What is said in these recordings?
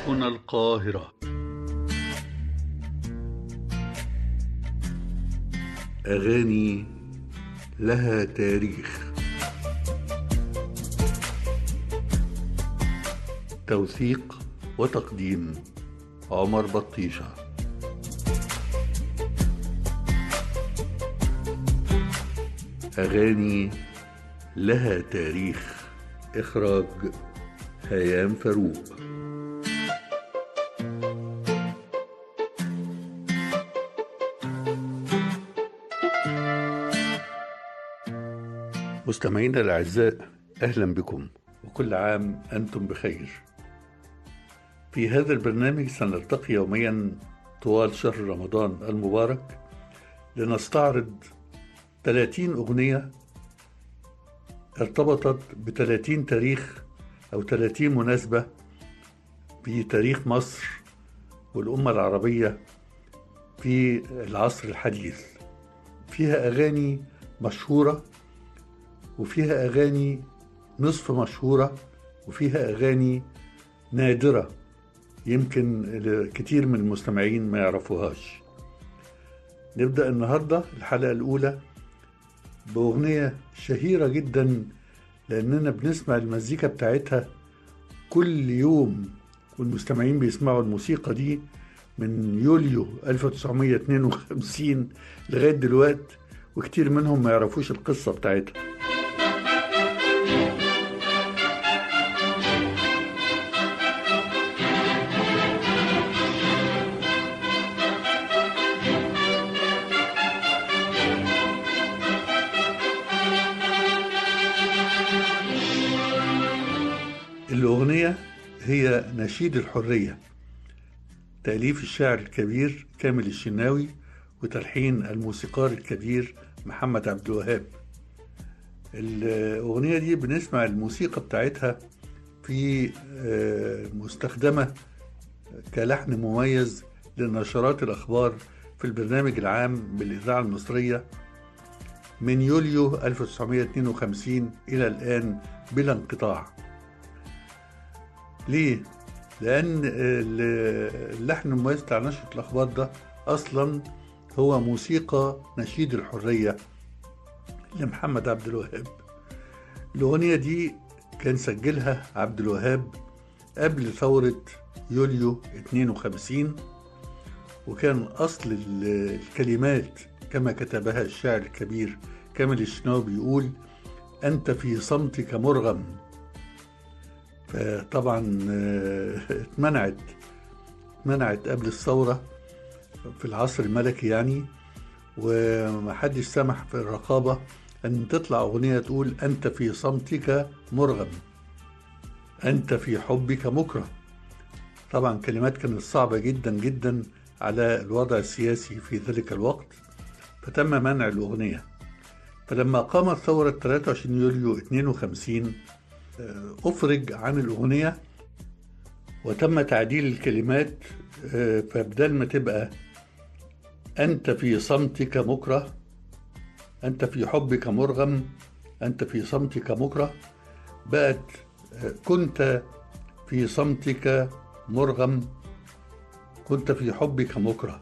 هنا القاهرة أغاني لها تاريخ توثيق وتقديم عمر بطيشه أغاني لها تاريخ إخراج هيام فاروق مستمعينا الأعزاء أهلا بكم وكل عام أنتم بخير في هذا البرنامج سنلتقي يوميا طوال شهر رمضان المبارك لنستعرض 30 أغنية ارتبطت ب 30 تاريخ أو 30 مناسبة في تاريخ مصر والأمة العربية في العصر الحديث فيها أغاني مشهورة وفيها أغاني نصف مشهورة وفيها أغاني نادرة يمكن كتير من المستمعين ما يعرفوهاش نبدأ النهاردة الحلقة الأولى بأغنية شهيرة جدا لأننا بنسمع المزيكا بتاعتها كل يوم والمستمعين بيسمعوا الموسيقى دي من يوليو 1952 لغاية دلوقت وكتير منهم ما يعرفوش القصة بتاعتها الأغنية هي نشيد الحرية تأليف الشاعر الكبير كامل الشناوي وتلحين الموسيقار الكبير محمد عبد الوهاب الأغنية دي بنسمع الموسيقى بتاعتها في مستخدمة كلحن مميز لنشرات الأخبار في البرنامج العام بالإذاعة المصرية من يوليو 1952 إلى الآن بلا انقطاع ليه؟ لأن اللحن المميز بتاع نشرة الأخبار ده أصلا هو موسيقى نشيد الحرية لمحمد عبد الوهاب الأغنية دي كان سجلها عبد الوهاب قبل ثورة يوليو 52 وكان أصل الكلمات كما كتبها الشاعر الكبير كامل الشناوي بيقول أنت في صمتك مرغم فطبعا اتمنعت اتمنعت قبل الثورة في العصر الملكي يعني ومحدش سمح في الرقابة أن تطلع أغنية تقول أنت في صمتك مرغم أنت في حبك مكره طبعا كلمات كانت صعبة جدا جدا على الوضع السياسي في ذلك الوقت فتم منع الأغنية فلما قامت ثورة 23 يوليو 52 أفرج عن الأغنية وتم تعديل الكلمات فبدل ما تبقى أنت في صمتك مكره أنت في حبك مرغم أنت في صمتك مكره بقت كنت في صمتك مرغم كنت في حبك مكره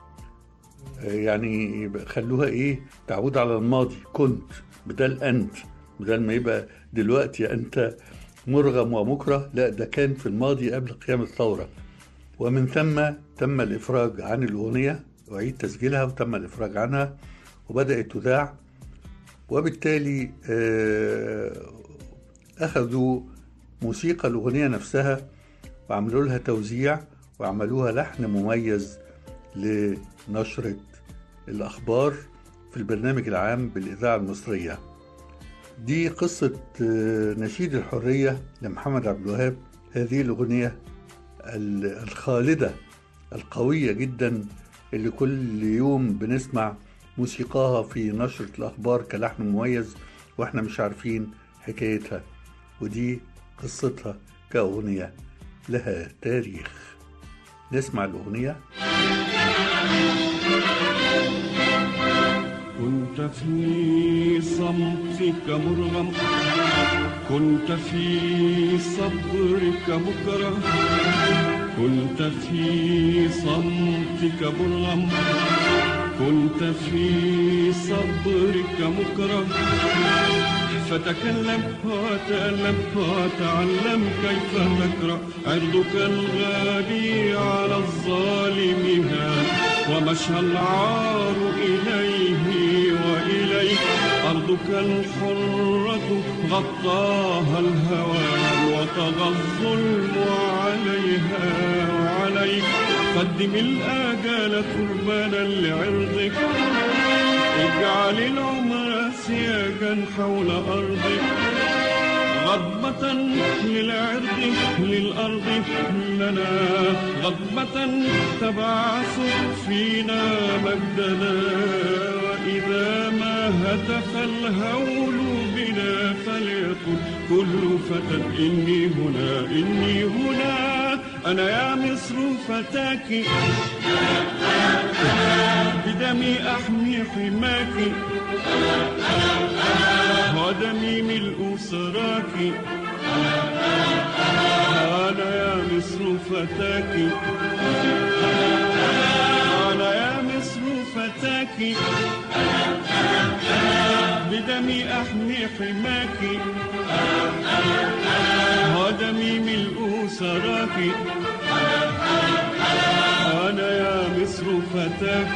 يعني خلوها ايه تعود على الماضي كنت بدل انت بدل ما يبقى دلوقتي انت مرغم ومكره لا ده كان في الماضي قبل قيام الثوره ومن ثم تم الافراج عن الاغنيه وعيد تسجيلها وتم الافراج عنها وبدات تذاع وبالتالي اخذوا موسيقى الاغنيه نفسها وعملوا لها توزيع وعملوها لحن مميز لنشره الاخبار في البرنامج العام بالاذاعه المصريه دي قصة نشيد الحرية لمحمد عبد الوهاب هذه الأغنية الخالدة القوية جدا اللي كل يوم بنسمع موسيقاها في نشرة الأخبار كلحن مميز وإحنا مش عارفين حكايتها ودي قصتها كأغنية لها تاريخ نسمع الأغنية كنت في صمتك مرغم كنت في صبرك مكره كنت في صمتك برغم كنت في صبرك مكرم فتكلم وتألم وتعلم كيف تكره عرضك الغالي على الظالم هان ومشى العار إليه وإليك أرضك الحرة غطاها الهوان وطغى الظلم عليها وعليك قدم الآجال قربانا لعرضك اجعل العمر سياجا حول أرضك غضبة للعرض للأرض لنا غضبة تبعث فينا مجدنا وإذا ما هتف الهول بنا فليقل كل فتى إني هنا إني هنا أنا يا مصر فتاك بدمي أحمي حماك ودمي ملء سراك أنا يا مصر فتاك أنا يا مصر فتاك بدمي أحمي حماك ودمي ملء سراك أنا يا مصر فتاك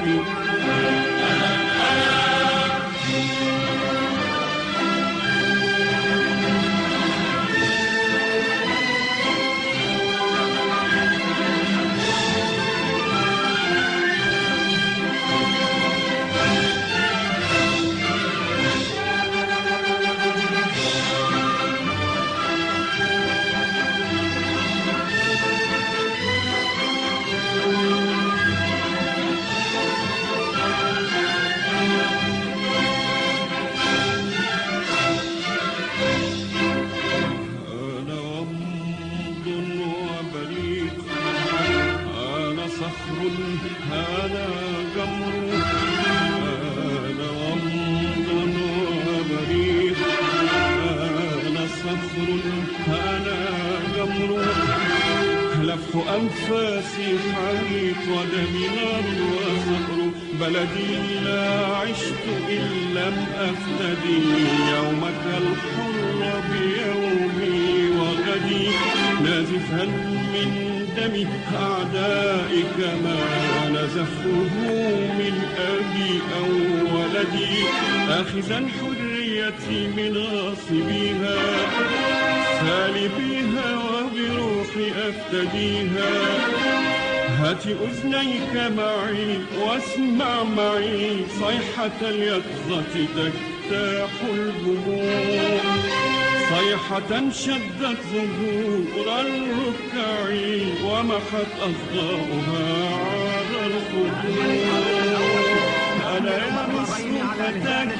أنا ومض وبريق أنا صخر أنا جمر أنا ومض وبريق أنا صخر أنا جمر لف أنفاسي حريق ودمي نار وصخر بلدي لا عشت إن لم أفتدي يومك الحر بيومي وغدي نازفا من دم أعدائك ما نزفه من أبي أو ولدي آخذا حريتي من غاصبيها سالبيها وبروحي أفتديها هات أذنيك معي واسمع معي صيحة اليقظة تجتاح الجموع صيحة شدت ظهور الركع ومحت أصداؤها على الخدوع أنا يا مصر فتاك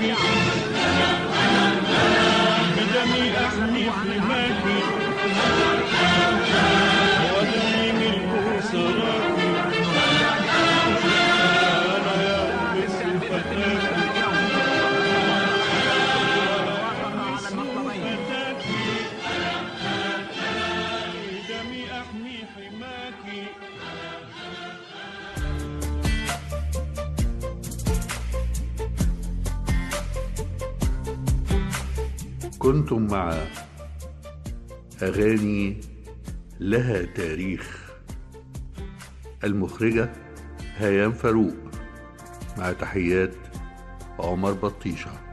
بدمي أحمي حماك ودمي ملك سراك أنا يا مصر فتاك فتاك بدمي أحمي حماك كنتم مع أغاني لها تاريخ المخرجة هيام فاروق مع تحيات عمر بطيشه